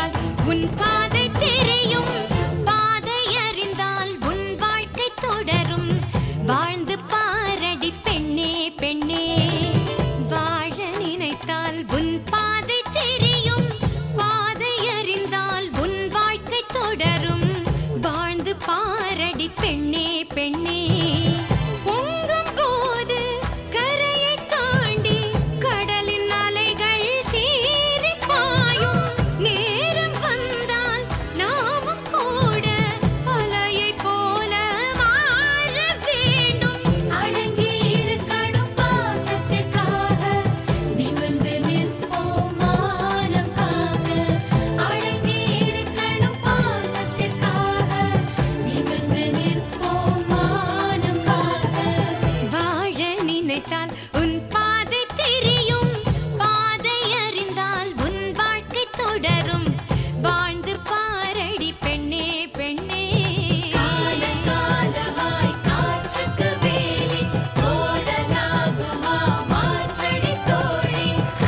நினைத்தால் உன் பாதை தெரியும் பாதை அறிந்தால் உன் வாழ்க்கை தொடரும் வாழ்ந்து பாரடி பெண்ணே பெண்ணே வாழ நினைத்தால் உன் பாதை தெரியும் பாதை அறிந்தால் உன் வாழ்க்கை தொடரும் வாழ்ந்து பாரடி பெண்ணே பெண்ணே பொங்கும் போது கரையை தாண்டி கடலின் அலைகள் சீறி பாயும் நேரம் வந்தால் நாமும் கூட அலையை போல மாற வேண்டும் அடங்கி இருக்கணும் பாசத்திற்காக நிமிர்ந்து நிற்போம் மானம் காக்க அடங்கி இருக்கணும் பாசத்திற்காக நிமிர்ந்து நிற்போம் மானம் காக்க வாழ நினைத்தால் உன் பாதை தெரியும் பாதை அறிந்தால் உன் வாழ்க்கை தொடரும் வாழ்ந்து பாரடி பெண்ணே பெண்ணே காலகாலமாய் காற்றுக்கு வேலி ஓடலாகுமா மாற்றடி தோழி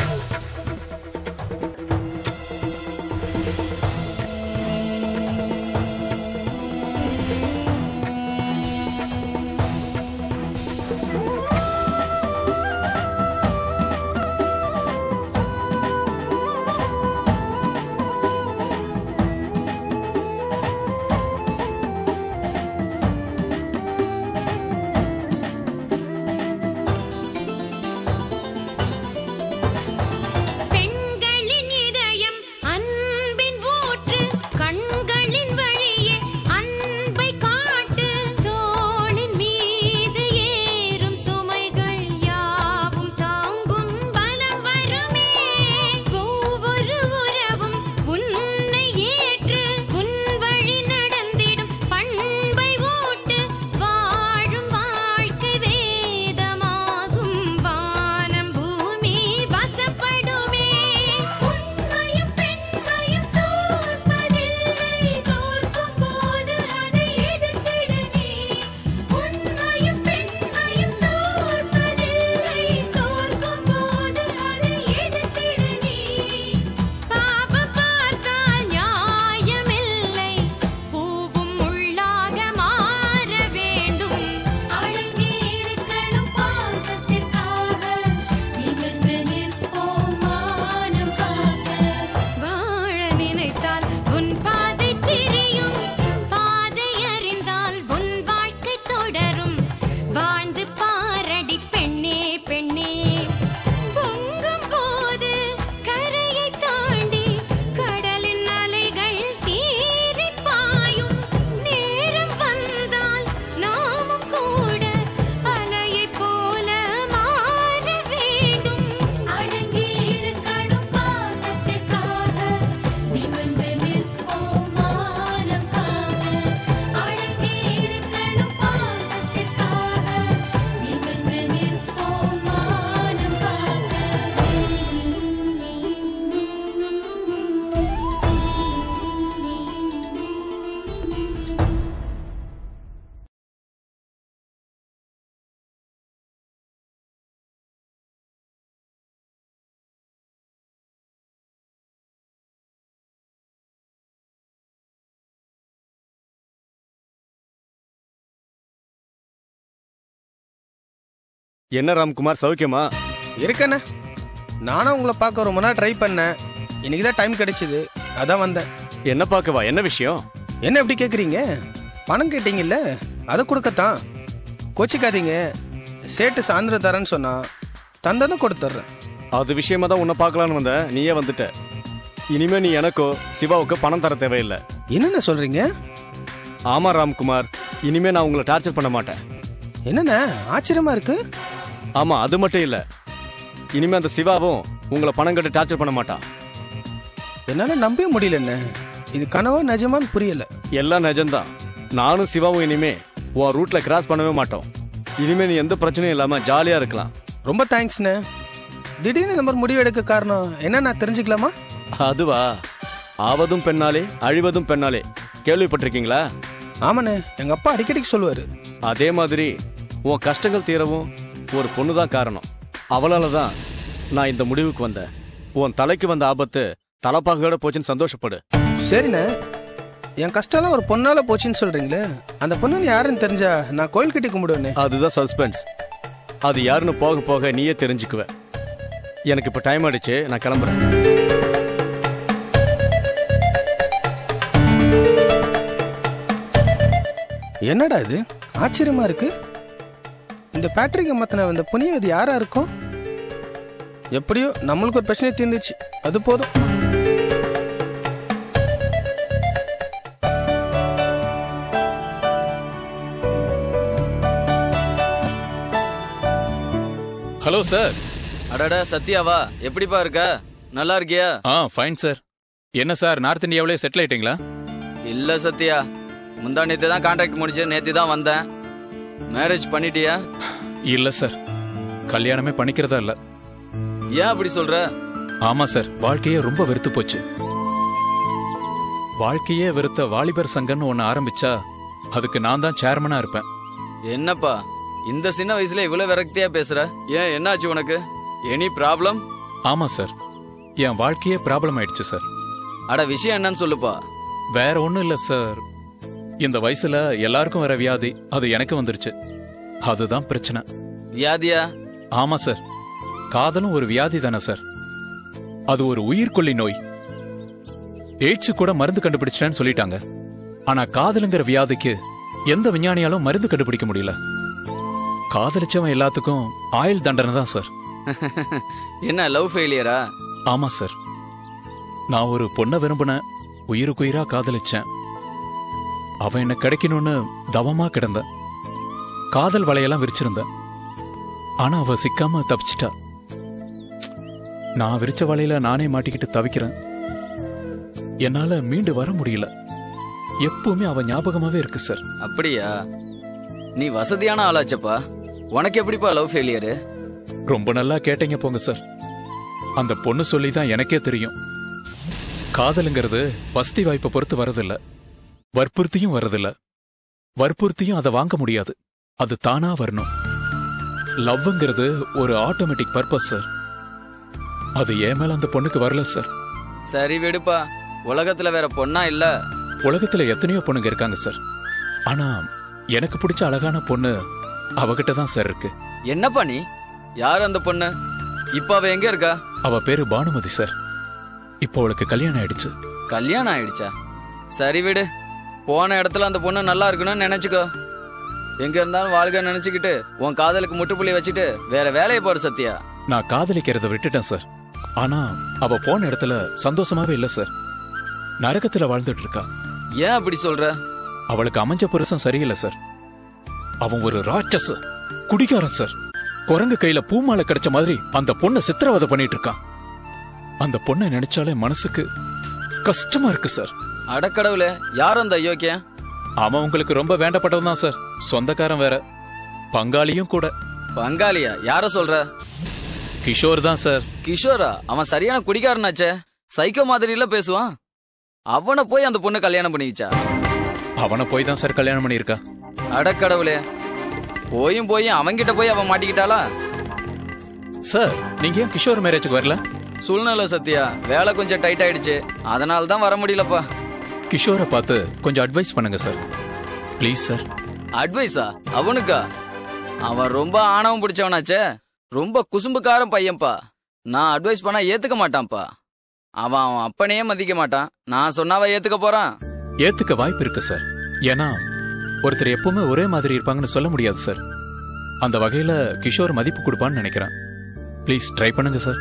பெண்களின் இதயம் அன்பின் ஊற்று கண்களின் வழியே அன்பை காட்டு தோளின் மீது ஏறும் சுமைகள் யாவும் தாங்கும் பலம் வருமே ஒவ்வொரு உறவும் உன்னை ஏற்று உன் வழி நடந்திடும் பண்பை ஊட்டு வாழும் வாழ்க்கை வேதமாகும் வானம் பூமி வசப்படுமே உண்மையும் பெண்மையும் தோற்பதில்லை தோற்கும் போது அதை எதிர்த்திடு நீ உண்மையும் பெண்மையும் தோற்பதில்லை தோற்கும் போது அதை எதிர்த்திடு நீ பாபம் பார்த்தால் நியாயமில்லை பூவும் உள்ளாக மாற வேண்டும் அடங்கி இருக்கணும் பாசத்திற்காக நிமிர்ந்து நிற்போம் மானம் காக்க வாழ நினைத்தால் உன் பாதை தெரியும் பாதை அறிந்தால் உன் வாழ்க்கை தொடரும் வாழ்ந்து பாரடி பெண்ணே பெண்ணே பொங்கும் போது கரையை தாண்டி கடலின் அலைகள் சீறி பாயும் நேரம் வந்தால் நாமும் கூட அலையை போல மாற வேண்டும் அடங்கி இருக்கணும் பாசத்திற்காக நிமிர்ந்து நிற்போம் மானம் காக்க அடங்கி இருக்கணும் பாசத்திற்காக நிமிர்ந்து நிற்போம் மானம் என்ன ராம்குமார் சௌக்கியமா இருக்கண்ணே நானும் உங்களை பார்க்க ரொம்ப நாள் ட்ரை பண்ணேன் இன்னைக்கு தான் டைம் கிடைச்சிது அதான் வந்தேன் என்ன பார்க்கவா என்ன விஷயம் என்ன எப்படி கேட்குறீங்க பணம் கேட்டீங்கல்ல அதை கொடுக்கத்தான் கோச்சிக்காதீங்க சேட்டு சாயந்தரம் தரேன்னு சொன்னா தந்ததும் கொடுத்துட்றேன் அது விஷயமா தான் உன்னை பார்க்கலான்னு வந்தேன் நீயே வந்துட்ட இனிமே நீ எனக்கோ சிவாவுக்கோ பணம் தர தேவையில்லை என்னென்ன சொல்றீங்க ஆமா ராம்குமார் இனிமே நான் உங்களை டார்ச்சர் பண்ண மாட்டேன் என்னண்ணே ஆச்சரியமா இருக்கு ஆமா அது மட்டும் இல்ல இனிமே அந்த சிவாவும் உங்களை பணம் கட்டி டார்ச்சர் பண்ண மாட்டான் என்னால நம்பவே முடியலண்ணே இது கனவா நிஜமான்னு புரியல எல்லாம் நிஜம்தான் நானும் சிவாவும் இனிமே உன் ரூட்ல கிராஸ் பண்ணவே மாட்டோம் இனிமே நீ எந்த பிரச்சனையும் இல்லாம ஜாலியா இருக்கலாம் ரொம்ப தேங்க்ஸ்ண்ணே திடீர்னு இந்த மாதிரி முடிவு எடுக்க காரணம் என்ன நான் தெரிஞ்சுக்கலாமா அதுவா ஆவதும் பெண்ணாலே அழிவதும் பெண்ணாலே கேள்விப்பட்டிருக்கீங்களா ஆமாண்ணே எங்க அப்பா அடிக்கடிக்கு சொல்லுவாரு அதே மாதிரி உன் கஷ்டங்கள் தீரவும் ஒரு பொண்ணு தான் காரணம் அவளால தான் நான் இந்த முடிவுக்கு வந்தேன் உன் தலைக்கு வந்த ஆபத்து தலைப்பாகையோட போச்சுன்னு சந்தோஷப்படு சரிண்ணே என் கஷ்டம்லாம் ஒரு பொண்ணால போச்சுன்னு சொல்றீங்களே அந்த பொண்ணு யாருன்னு தெரிஞ்சா நான் கோயில் கட்டி கும்பிடுவேனே அதுதான் சஸ்பென்ஸ் அது யாருன்னு போக போக நீயே தெரிஞ்சுக்குவ எனக்கு இப்போ டைம் ஆயிடுச்சு நான் கிளம்புறேன் என்னடா இது ஆச்சரியமா இருக்கு இந்த பேட்ரிக்கை மத்தின இந்த புனியது யாரா இருக்கும் எப்படியோ நம்மளுக்கு ஒரு பிரச்சனை தீர்ந்துச்சு அது போதும் ஹலோ சார் அடடா சத்யாவா எப்படிப்பா இருக்க நல்லா இருக்கியா ஆ ஃபைன் சார் என்ன சார் நார்த் இந்தியாவிலே செட்டில் ஆயிட்டீங்களா இல்ல சத்யா முந்தா நேத்து தான் கான்ட்ராக்ட் முடிச்சு நேத்து தான் வந்தேன் மேரேஜ் பண்ணிட்டியா இல்ல சார் கல்யாணமே பண்ணிக்கிறதா இல்ல ஏன் அப்படி சொல்ற ஆமா சார் வாழ்க்கையே ரொம்ப வெறுத்து போச்சு வாழ்க்கையே வெறுத்த வாலிபர் சங்கம்னு ஒன்னு ஆரம்பிச்சா அதுக்கு நான் தான் சேர்மனா இருப்பேன் என்னப்பா இந்த சின்ன வயசுல இவ்வளவு விரக்தியா பேசுற ஏன் என்னாச்சு உனக்கு எனி ப்ராப்ளம் ஆமா சார் என் வாழ்க்கையே ப்ராப்ளம் ஆயிடுச்சு சார் அட விஷயம் என்னன்னு சொல்லுப்பா வேற ஒண்ணும் இல்ல சார் இந்த வயசுல எல்லாருக்கும் வர வியாதி அது எனக்கு வந்துருச்சு அதுதான் பிரச்சனை வியாதியா ஆமா சார் காதலும் ஒரு வியாதி தானே சார் அது ஒரு உயிர்கொல்லி நோய் எய்ட்ஸ் கூட மருந்து கண்டுபிடிச்சிட்டேன்னு சொல்லிட்டாங்க ஆனா காதலுங்கிற வியாதிக்கு எந்த விஞ்ஞானியாலும் மருந்து கண்டுபிடிக்க முடியல காதலிச்சவன் எல்லாத்துக்கும் ஆயுள் தண்டனை தான் சார் என்ன லவ் ஃபெயிலியரா ஆமா சார் நான் ஒரு பொண்ணை விரும்பினேன் உயிருக்குயிரா காதலிச்சேன் அவன் என்ன கிடைக்கணும்னு தவமா கிடந்தேன் காதல் வலையெல்லாம் விரிச்சிருந்தேன் ஆனா அவ சிக்காம தப்பிச்சிட்டா நான் விரிச்ச வலையில நானே மாட்டிக்கிட்டு தவிக்கிறேன் என்னால மீண்டு வர முடியல எப்பவுமே அவ ஞாபகமாவே இருக்கு சார் அப்படியா நீ வசதியான ஆளாச்சப்பா உனக்கு எப்படிப்பா லவ் ஃபெயிலியரு ரொம்ப நல்லா கேட்டீங்க போங்க சார் அந்த பொண்ணு சொல்லி தான் எனக்கே தெரியும் காதலுங்கிறது வசதி வாய்ப்பை பொறுத்து வரதில்ல வற்புறுத்தியும் வரதில்ல வற்புறுத்தியும் அதை வாங்க முடியாது அது தானா வரணும் லவ்ங்கிறது ஒரு ஆட்டோமேட்டிக் பர்பஸ் சார் அது ஏன் மேல அந்த பொண்ணுக்கு வரல சார் சரி விடுப்பா உலகத்துல வேற பொண்ணா இல்ல உலகத்துல எத்தனையோ பொண்ணுங்க இருக்காங்க சார் ஆனா எனக்கு பிடிச்ச அழகான பொண்ணு அவகிட்ட தான் சார் இருக்கு என்னப்பா நீ யார் அந்த பொண்ணு இப்ப அவ எங்க இருக்கா அவ பேரு பானுமதி சார் இப்போ அவளுக்கு கல்யாணம் ஆயிடுச்சு கல்யாணம் ஆயிடுச்சா சரி விடு போன இடத்துல அந்த பொண்ணு நல்லா இருக்கணும்னு நினைச்சுக்கோ எங்க இருந்தாலும் வாழ்க நினைச்சுக்கிட்டு உன் காதலுக்கு முட்டுப்புள்ளி வச்சுட்டு வேற வேலையை போற சத்யா நான் காதலிக்கிறத விட்டுட்டேன் சார் ஆனா அவ போன இடத்துல சந்தோஷமாவே இல்ல சார் நரகத்துல வாழ்ந்துட்டு இருக்கா ஏன் அப்படி சொல்ற அவளுக்கு அமைஞ்ச புருஷன் சரியில்லை சார் அவன் ஒரு ராட்சஸ் குடிகாரன் சார் குரங்கு கையில பூமாலை கிடைச்ச மாதிரி அந்த பொண்ணை சித்திரவதை பண்ணிட்டு இருக்கான் அந்த பொண்ணை நினைச்சாலே மனசுக்கு கஷ்டமா இருக்கு சார் அடக்கடவுளே யார் அந்த அயோக்கியன் அவன் உங்களுக்கு ரொம்ப வேண்டப்பட்டவன் தான் சார் சொந்தக்காரன் வேற பங்காளியும் கூட பங்காளியா யார சொல்ற கிஷோர் தான் சார் கிஷோரா அவன் சரியான குடிகாரனாச்சே சைக்கோ மாதிரில பேசுவான் அவனை போய் அந்த பொண்ணு கல்யாணம் பண்ணிக்கிச்சா அவனை போய் தான் சார் கல்யாணம் பண்ணியிருக்கா அடக்கடவுளே போயும் போயும் அவன்கிட்ட போய் அவன் மாட்டிக்கிட்டாளா சார் நீங்க ஏன் கிஷோர் மேரேஜுக்கு வரல சூழ்நிலை சத்யா வேலை கொஞ்சம் டைட் ஆயிடுச்சு அதனால தான் வர முடியலப்பா கிஷோரை பார்த்து கொஞ்சம் அட்வைஸ் பண்ணுங்க சார் ப்ளீஸ் சார் அட்வைஸா அவனுக்கா அவன் ரொம்ப ஆணவம் பிடிச்சவனாச்சே ரொம்ப குசும்புக்காரன் பையன்பா நான் அட்வைஸ் பண்ணா ஏத்துக்க மாட்டான்ப்பா அவன் அவன் அப்பனையே மதிக்க மாட்டான் நான் சொன்னாவ ஏத்துக்க போறான் ஏத்துக்க வாய்ப்பு இருக்கு சார் ஏன்னா ஒருத்தர் எப்பவுமே ஒரே மாதிரி இருப்பாங்கன்னு சொல்ல முடியாது சார் அந்த வகையில கிஷோர் மதிப்பு கொடுப்பான்னு நினைக்கிறேன் ப்ளீஸ் ட்ரை பண்ணுங்க சார்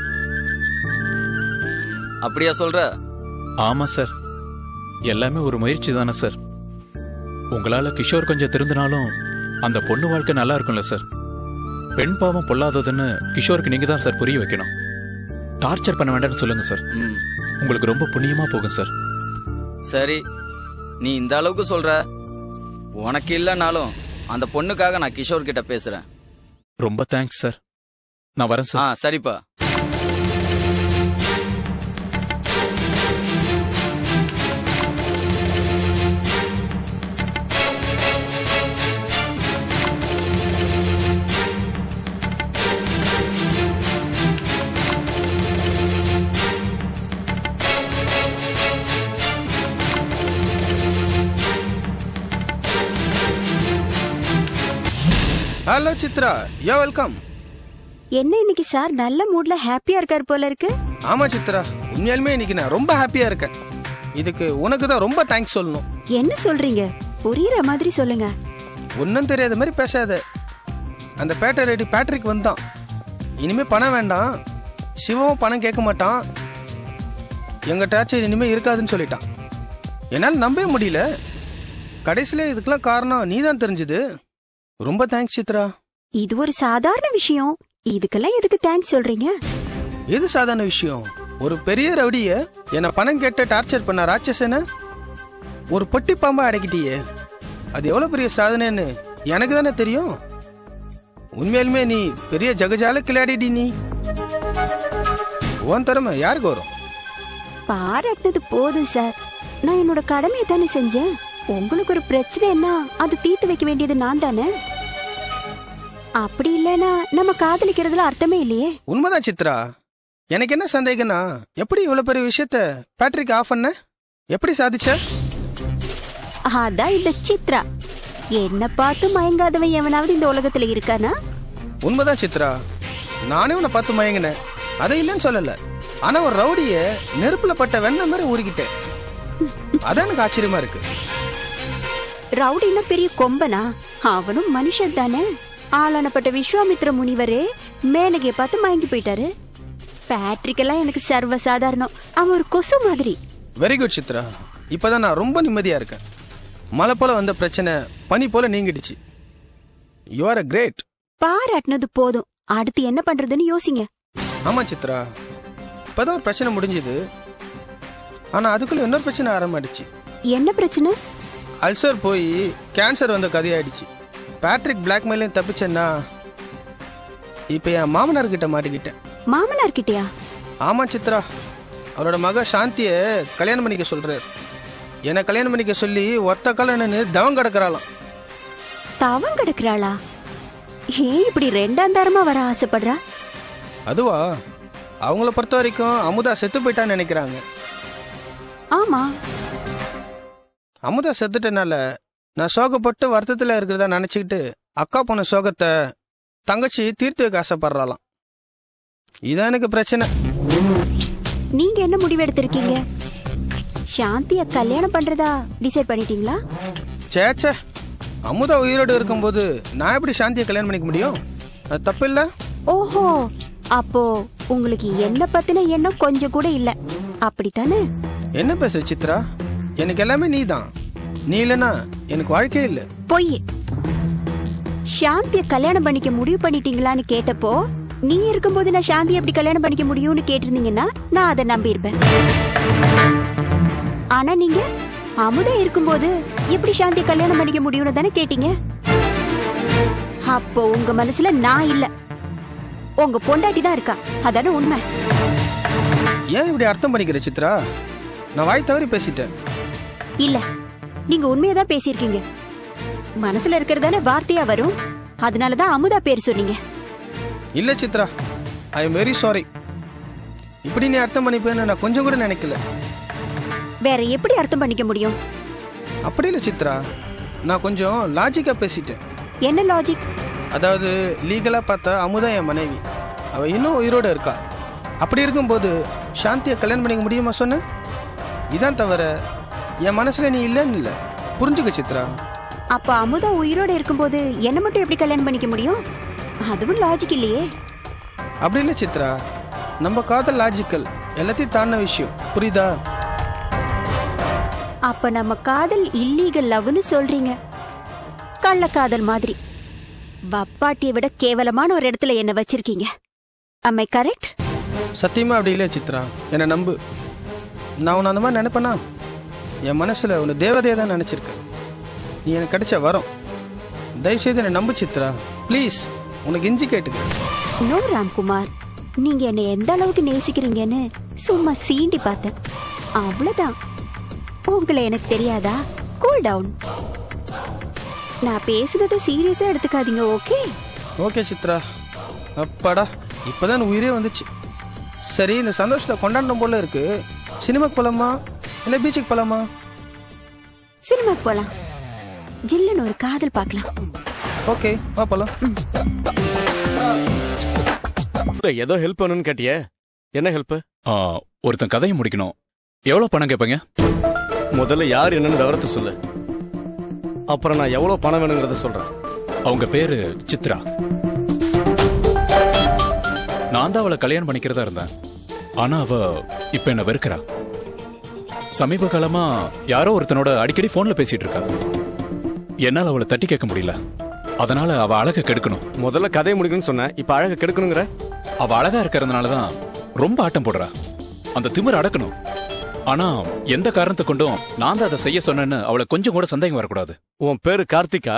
அப்படியா சொல்ற ஆமா சார் எல்லாமே ஒரு முயற்சி தானே சார் உங்களால கிஷோர் கொஞ்சம் திருந்தினாலும் அந்த பொண்ணு வாழ்க்கை நல்லா இருக்கும்ல சார் பெண் பாவம் பொல்லாததுன்னு கிஷோருக்கு நீங்க தான் சார் புரிய வைக்கணும் டார்ச்சர் பண்ண வேண்டாம்னு சொல்லுங்க சார் ம் உங்களுக்கு ரொம்ப புண்ணியமா போகும் சார் சரி நீ இந்த அளவுக்கு சொல்ற உனக்கு இல்லைனாலும் அந்த பொண்ணுக்காக நான் கிஷோர் கிட்ட பேசுறேன் ரொம்ப தேங்க்ஸ் சார் நான் வரேன் ஆ சார் சரிப்பா ஹலோ சித்ரா யோ வெல்கம் என்ன இன்னைக்கு சார் நல்ல மூட்ல ஹாப்பியா இருக்காரு போல இருக்கு ஆமா சித்ரா உண்மையாலுமே இன்னைக்கு நான் ரொம்ப ஹாப்பியா இருக்கேன் இதுக்கு உனக்கு தான் ரொம்ப தேங்க்ஸ் சொல்லணும் என்ன சொல்றீங்க புரியுற மாதிரி சொல்லுங்க ஒன்றும் தெரியாத மாதிரி பேசாத அந்த பேட்டை ரெடி பேட்ரிக் வந்தான் இனிமே பணம் வேண்டாம் சிவமும் பணம் கேட்க மாட்டான் எங்க டார்ச்சர் இனிமே இருக்காதுன்னு சொல்லிட்டான் என்னால் நம்பவே முடியல கடைசியில இதுக்கெல்லாம் காரணம் நீ தான் தெரிஞ்சது ரொம்ப தேங்க்ஸ் சித்ரா இது ஒரு சாதாரண விஷயம் இதுக்கெல்லாம் எதுக்கு தேங்க்ஸ் சொல்றீங்க எது சாதாரண விஷயம் ஒரு பெரிய ரவுடிய என்ன பணம் கேட்டு டார்ச்சர் பண்ண ராட்சசன ஒரு பொட்டி பாம்பா அடக்கிட்டியே அது எவ்வளவு பெரிய சாதனைன்னு எனக்கு தானே தெரியும் உண்மையாலுமே நீ பெரிய ஜகஜால கிளாடிடி நீ உன் திறமை யாருக்கு வரும் பாராட்டினது போதும் சார் நான் என்னோட கடமையை தானே செஞ்சேன் உங்களுக்கு ஒரு பிரச்சனைன்னா அது தீர்த்து வைக்க வேண்டியது நான் தானே அப்படி இல்லைன்னா நம்ம காதலிக்கிறதுல அர்த்தமே இல்லையே உண்மைதான் சித்ரா எனக்கு என்ன சந்தேகம்னா எப்படி இவ்வளவு பெரிய விஷயத்த பேட்டரிக்கு ஆஃப் பண்ண எப்படி சாதிச்ச அதான் இந்த சித்ரா என்ன பார்த்து மயங்காதவன் எவனாவது இந்த உலகத்துல இருக்கானா உண்மைதான் சித்ரா நானே உன்னை பார்த்து மயங்கினேன் அதை இல்லைன்னு சொல்லல ஆனா ஒரு ரவுடிய நெருப்புல பட்ட வெண்ணெய் மாதிரி ஊறிக்கிட்டேன் அதான் எனக்கு ஆச்சரியமா இருக்கு ரவுடின்னா பெரிய கொம்பனா அவனும் மனுஷன் தானே ஆளானப்பட்ட விஸ்வாமித்ர முனிவரே மேனகைய பார்த்து மயங்கி போயிட்டாரு பேட்ரிக் எல்லாம் எனக்கு சர்வ சாதாரணம் அவன் ஒரு கொசு மாதிரி வெரி குட் சித்ரா இப்பதான் நான் ரொம்ப நிம்மதியா இருக்கேன் மழை போல வந்த பிரச்சனை பனி போல நீங்கிடுச்சு யூ ஆர் அ கிரேட் பாராட்டினது போதும் அடுத்து என்ன பண்றதுன்னு யோசிங்க ஆமா சித்ரா இப்பதான் ஒரு பிரச்சனை முடிஞ்சது ஆனா அதுக்குள்ள இன்னொரு பிரச்சனை ஆரம்பிடுச்சு என்ன பிரச்சனை அல்சர் போய் கேன்சர் வந்த கதையாயிடுச்சு பேட்ரிக் பிளாக்மெயிலையும் தப்பிச்சேன்னா இப்போ என் மாமனார் கிட்ட மாட்டிக்கிட்டேன் மாமனார் கிட்டயா ஆமா சித்ரா அவரோட மக சாந்தியை கல்யாணம் பண்ணிக்க சொல்றாரு என்னை கல்யாணம் பண்ணிக்க சொல்லி ஒத்த கல்யாணம்னு தவம் கிடக்குறாளாம் தவம் கிடக்குறாளா ஏன் இப்படி ரெண்டாம் தரமா வர ஆசைப்படுறா அதுவா அவங்கள பொறுத்த வரைக்கும் அமுதா செத்து போயிட்டான்னு நினைக்கிறாங்க ஆமா அமுதா செத்துட்டனால நான் சோகப்பட்டு வருத்தத்தில் இருக்கிறதா நினச்சிக்கிட்டு அக்கா போன சோகத்தை தங்கச்சி தீர்த்து வைக்க ஆசைப்படுறாளாம் இதான் எனக்கு பிரச்சனை நீங்க என்ன முடிவு எடுத்திருக்கீங்க சாந்திய கல்யாணம் பண்றதா டிசைட் பண்ணிட்டீங்களா சேச்சே அமுதா உயிரோடு இருக்கும்போது நான் எப்படி சாந்தியை கல்யாணம் பண்ணிக்க முடியும் அது தப்பு இல்லை ஓஹோ அப்போ உங்களுக்கு என்ன பத்தின எண்ணம் கொஞ்சம் கூட இல்ல அப்படித்தானே என்ன பேச சித்ரா எனக்கு எல்லாமே நீ தான் நீ இல்லைன்னா எனக்கு வாழ்க்கையே இல்லை பொய் சாந்திய கல்யாணம் பண்ணிக்க முடிவு பண்ணிட்டீங்களான்னு கேட்டப்போ நீ இருக்கும்போது நான் சாந்தி எப்படி கல்யாணம் பண்ணிக்க முடியும்னு கேட்டிருந்தீங்கன்னா நான் அதை நம்பி இருப்பேன் ஆனா நீங்க அமுதா இருக்கும்போது எப்படி சாந்திய கல்யாணம் பண்ணிக்க முடியும்னு தானே கேட்டீங்க அப்போ உங்க மனசுல நான் இல்ல உங்க பொண்டாட்டி தான் இருக்கா அதானே உண்மை ஏன் இப்படி அர்த்தம் பண்ணிக்கிற சித்ரா நான் வாய் தவறி பேசிட்டேன் இல்ல நீங்க உண்மையை தான் பேசியிருக்கீங்க மனசுல இருக்கிறதானே வார்த்தையா வரும் அதனாலதான் அமுதா பேர் சொன்னீங்க இல்லை Chitra I am very sorry இப்படி நீ அர்த்தம் பண்ணிப்பேன்னு நான் கொஞ்சம் கூட நினைக்கல வேற எப்படி அர்த்தம் பண்ணிக்க முடியும் அப்படி இல்லை சித்ரா நான் கொஞ்சம் லாஜிக்காக பேசிட்டேன் என்ன லாஜிக் அதாவது லீகலாக பார்த்தா அமுதா என் மனைவி அவள் இன்னும் உயிரோட இருக்கா அப்படி இருக்கும்போது சாந்தியை கல்யாணம் பண்ணிக்க முடியுமா சொன்ன இதான் தவிர என் மனசுல நீ இல்லைன்னு இல்லை புரிஞ்சுக்க சித்ரா அப்ப அமுதா உயிரோட இருக்கும்போது என்ன மட்டும் எப்படி கல்யாணம் பண்ணிக்க முடியும் அதுவும் லாஜிக் இல்லையே அப்படி இல்லை சித்ரா நம்ம காதல் லாஜிக்கல் எல்லாத்தையும் தாண்டின விஷயம் புரியுதா அப்ப நம்ம காதல் இல்லீகல் லவ்னு சொல்றீங்க கள்ளக்காதல் மாதிரி பப்பாட்டியை விட கேவலமான ஒரு இடத்துல என்ன வச்சிருக்கீங்க அம்மை கரெக்ட் சத்தியமா அப்படி இல்லை சித்ரா என்னை நம்பு நான் உன்னை அந்த மாதிரி நினைப்பேனா என் மனசுல உன்னை தேவதையை தான் நினைச்சிருக்கேன் நீ எனக்கு கிடைச்ச வரோம் தயவுசெய்து என்னை நம்பு சித்ரா ப்ளீஸ் உனக்கு இஞ்சி கேட்டுக்க நோ ராம்குமார் நீங்க என்ன எந்த அளவுக்கு நேசிக்கிறீங்கன்னு சும்மா சீண்டி பார்த்தேன் அவ்வளவுதான் உங்களை எனக்கு தெரியாதா கூல் டவுன் நான் பேசுனதை சீரியஸா எடுத்துக்காதீங்க ஓகே ஓகே சித்ரா அப்பாடா இப்போதான் உயிரே வந்துச்சு சரி இந்த சந்தோஷத்தை கொண்டாடணும் போல இருக்கு சினிமாக்கு போலாமா இல்லை பீச்சுக்கு போலாமா சினிமாக்கு போலாம் ஜில்லுன்னு ஒரு காதல் பார்க்கலாம் ஓகே வா போலாம் இல்ல, ஏதோ ஹெல்ப் பண்ணணும்னு கேட்டியே என்ன ஹெல்ப் ஆ, ஒருத்தன் கதையை முடிக்கணும் எவ்வளவு பணம் கேட்பீங்க முதல்ல யார் என்னன்னு விவரத்தை சொல்லு அப்புறம் நான் எவ்வளவு பணம் வேணுங்கிறத சொல்றேன் அவங்க பேரு சித்ரா நான் தான் அவளை கல்யாணம் பண்ணிக்கிறதா இருந்தேன் ஆனா அவ இப்ப என்ன வெறுக்கிறா சமீப காலமா யாரோ ஒருத்தனோட அடிக்கடி போன்ல பேசிட்டு இருக்கா என்னால அவளை தட்டி கேட்க முடியல அதனால அவ அழக கெடுக்கணும் முதல்ல கதையை முடிக்கணும்னு சொன்னேன் இப்ப அழக கெடுக்கணுங்கிற அவ அழகா இருக்கிறதுனால தான் ரொம்ப ஆட்டம் போடுறா அந்த திமிர் அடக்கணும் ஆனா எந்த காரணத்தை கொண்டும் நான் தான் அதை செய்ய சொன்னேன்னு அவளை கொஞ்சம் கூட சந்தேகம் வரக்கூடாது உன் பேரு கார்த்திகா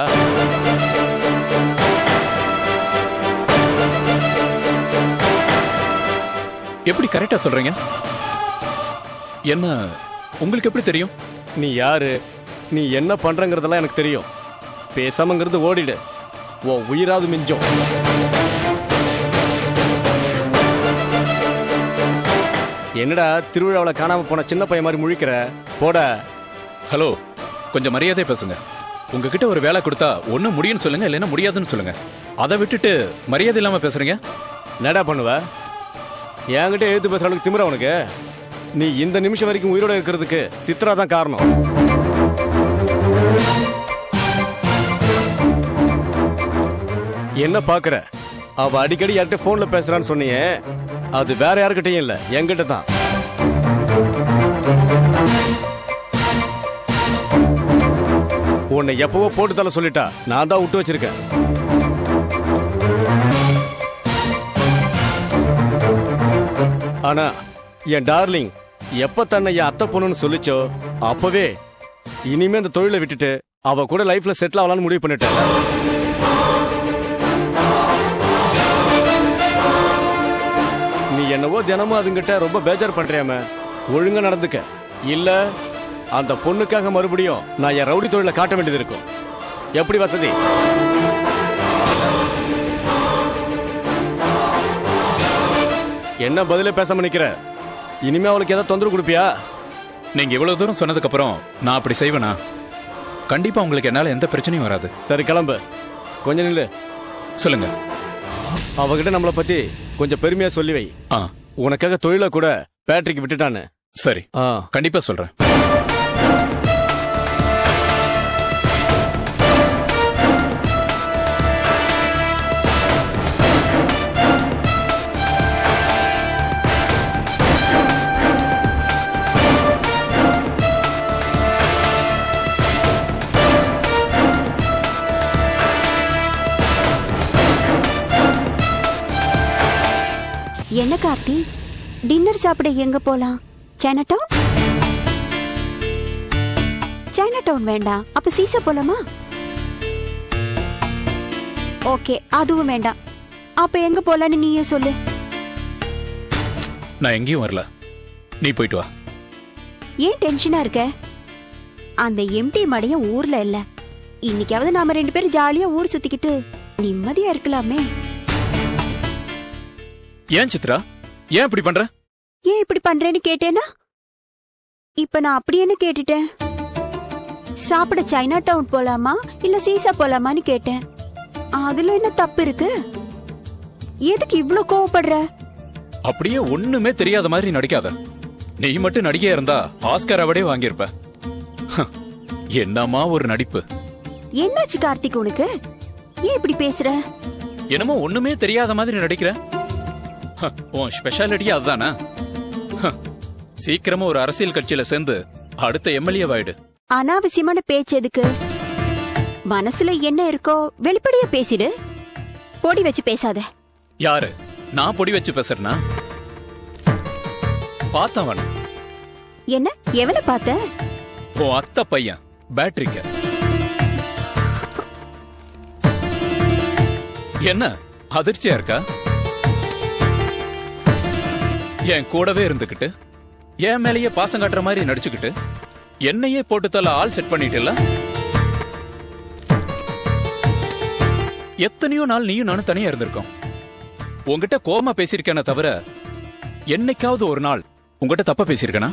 எப்படி கரெக்டா சொல்றீங்க என்ன உங்களுக்கு எப்படி தெரியும் நீ யாரு நீ என்ன பண்றங்கிறதெல்லாம் எனக்கு தெரியும் பேசாமங்கிறது ஓடிடு உன் உயிராவது மிஞ்சும் என்னடா திருவிழாவில் காணாம போன சின்ன பையன் மாதிரி முழிக்கிற போட ஹலோ கொஞ்சம் மரியாதை பேசுங்க உங்ககிட்ட ஒரு வேலை கொடுத்தா ஒண்ணு முடியும்னு சொல்லுங்க இல்லைன்னா முடியாதுன்னு சொல்லுங்க அதை விட்டுட்டு மரியாதை இல்லாம பேசுறீங்க என்னடா பண்ணுவ என்கிட்ட எழுத்து பேசுற அளவுக்கு திமிர உனக்கு நீ இந்த நிமிஷம் வரைக்கும் உயிரோட இருக்கிறதுக்கு சித்ரா தான் காரணம் என்ன பாக்குற அவ அடிக்கடி யார்கிட்ட போன்ல பேசுறான்னு சொன்னியே அது வேற யாருக்கிட்டையும் இல்ல என்கிட்ட தான் உன்னை எப்பவோ போட்டு தள்ள சொல்லிட்டா நான் தான் விட்டு வச்சிருக்கேன் ஆனா என் டார்லிங் எப்ப தன்னை என் அத்தை பொண்ணுன்னு சொல்லிச்சோ அப்பவே இனிமே அந்த தொழிலை விட்டுட்டு அவ கூட லைஃப்ல செட்டில் ஆகலாம்னு முடிவு பண்ணிட்டேன் நீ என்னவோ தினமும் அதுங்கிட்ட ரொம்ப பேஜார் பண்றியாம ஒழுங்கா நடந்துக்க இல்ல அந்த பொண்ணுக்காக மறுபடியும் நான் என் ரவுடி தொழிலை காட்ட வேண்டியது இருக்கும் எப்படி வசதி என்ன பதிலே பேசாம நிக்கிற இனிமே அவளுக்கு ஏதாவது தொந்தரவு கொடுப்பியா நீங்க இவ்வளவு தூரம் சொன்னதுக்கு அப்புறம் நான் அப்படி செய்வேனா கண்டிப்பா உங்களுக்கு என்னால எந்த பிரச்சனையும் வராது சரி கிளம்பு கொஞ்ச நில்லு சொல்லுங்க அவகிட்ட நம்மளை பத்தி கொஞ்சம் பெருமையா சொல்லி வை ஆ உனக்காக தொழிலை கூட பேட்டரிக்கு விட்டுட்டான்னு சரி ஆ கண்டிப்பா சொல்றேன் என்ன கார்த்தி டின்னர் சாப்பிட எங்க போலாம் சைனா டவுன் சைனா டவுன் வேண்டாம் அப்ப சீசா போலாமா ஓகே அதுவும் வேண்டாம் அப்ப எங்க போலான்னு நீயே சொல்லு நான் எங்கேயும் வரல நீ போயிட்டு வா ஏன் டென்ஷனா இருக்க அந்த எம்டி மடையும் ஊர்ல இல்ல இன்னைக்காவது நாம ரெண்டு பேரும் ஜாலியா ஊர் சுத்திக்கிட்டு நிம்மதியா இருக்கலாமே ஏன் சித்ரா ஏன் இப்படி பண்ற ஏன் இப்படி பண்றேன்னு கேட்டேனா இப்ப நான் அப்படி என்ன கேட்டுட்டேன் சாப்பிட சைனா டவுன் போலாமா இல்ல சீசா போலாமான்னு கேட்டேன் அதுல என்ன தப்பு இருக்கு எதுக்கு இவ்ளோ கோவப்படுற அப்படியே ஒண்ணுமே தெரியாத மாதிரி நடிக்காத நீ மட்டும் நடிகையா இருந்தா ஆஸ்கர் அவார்டே வாங்கியிருப்ப ஹ, என்னம்மா ஒரு நடிப்பு என்னாச்சு கார்த்திக் உனக்கு ஏன் இப்படி பேசுற என்னமோ ஒண்ணுமே தெரியாத மாதிரி நடிக்கிற ஹ, உன் ஸ்பெஷாலிட்டியே அதுதானே ஹ, சீக்கிரமா ஒரு அரசியல் கட்சியில சேர்ந்து அடுத்த எம்எல்ஏ ஆயிடு அனாவசியமான பேச்சு எதுக்கு மனசுல என்ன இருக்கோ வெளிப்படையா பேசிடு பொடி வச்சு பேசாத யாரு நான் பொடி வச்சு பேசுறேனா பார்த்தவன் என்ன எவனை பார்த்த உன் அத்தை பையன் பேட்டரிக்க என்ன அதிர்ச்சியா இருக்கா என் கூடவே இருந்துகிட்டு என் மேலேயே பாசம் காட்டுற மாதிரி நடிச்சுக்கிட்டு என்னையே போட்டு தள்ள ஆள் செட் பண்ணிட்டல எத்தனையோ நாள் நீயும் நானும் தனியா இருந்திருக்கோம் உன்கிட்ட கோபமா பேசியிருக்கேனே தவிர என்னைக்காவது ஒரு நாள் உன்கிட்ட தப்பா பேசியிருக்கேனா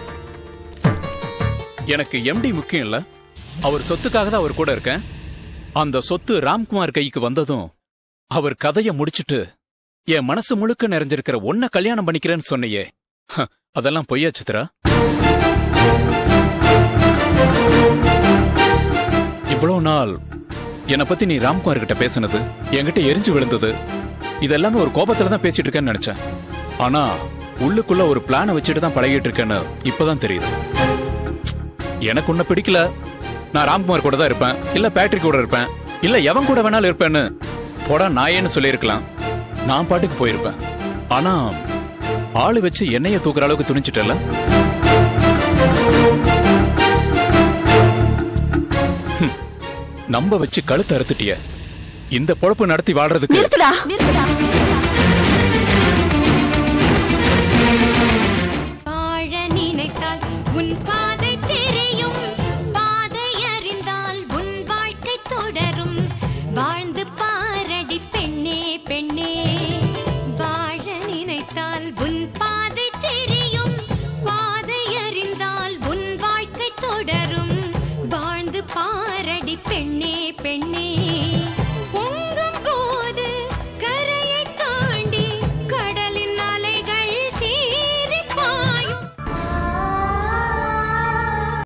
எனக்கு எம்டி முக்கியம் இல்ல அவர் சொத்துக்காக தான் அவர் கூட இருக்கேன் அந்த சொத்து ராம்குமார் கைக்கு வந்ததும் அவர் கதைய முடிச்சிட்டு என் மனசு முழுக்க நிறைஞ்சிருக்கிற ஒன்ன கல்யாணம் பண்ணிக்கிறேன்னு சொன்னியே ஹ, அதெல்லாம் பொய்யா சித்ரா இவ்வளவு நாள் என்னை பத்தி நீ ராம்குமார் கிட்ட பேசினது என்கிட்ட எரிஞ்சு விழுந்தது இதெல்லாமே ஒரு கோபத்துல தான் பேசிட்டு இருக்கேன்னு நினைச்சேன் ஆனா உள்ளுக்குள்ள ஒரு பிளானை வச்சுட்டு தான் பழகிட்டு இருக்கேன்னு இப்பதான் தெரியுது எனக்கு உன்னை பிடிக்கல நான் ராம்குமார் கூட தான் இருப்பேன் இல்ல பேட்ரிக் கூட இருப்பேன் இல்ல எவன் கூட வேணாலும் இருப்பேன்னு போடா நாயேன்னு சொல்லியிருக்கலாம் நான் பாட்டுக்கு போயிருப்பேன் ஆனா ஆளு வச்சு என்னைய தூக்குற அளவுக்கு துணிச்சிட்டல ஹம், நம்ப வச்சு கழுத்து அறுத்துட்டிய இந்த பொழப்பு நடத்தி வாழ்றதுக்கு நிறுத்துடா வாழ நினைத்தால் உன் பாதை தெரியும் பாதை அறிந்தால் உன் வாழ்க்கை தொடரும் வாழ்ந்து பாரடி பெண்ணே பெண்ணே வாழ நினைத்தால் உன் பாதை தெரியும் பாதை அறிந்தால் உன் வாழ்க்கை தொடரும் வாழ்ந்து பாரடி பெண்ணே பெண்ணே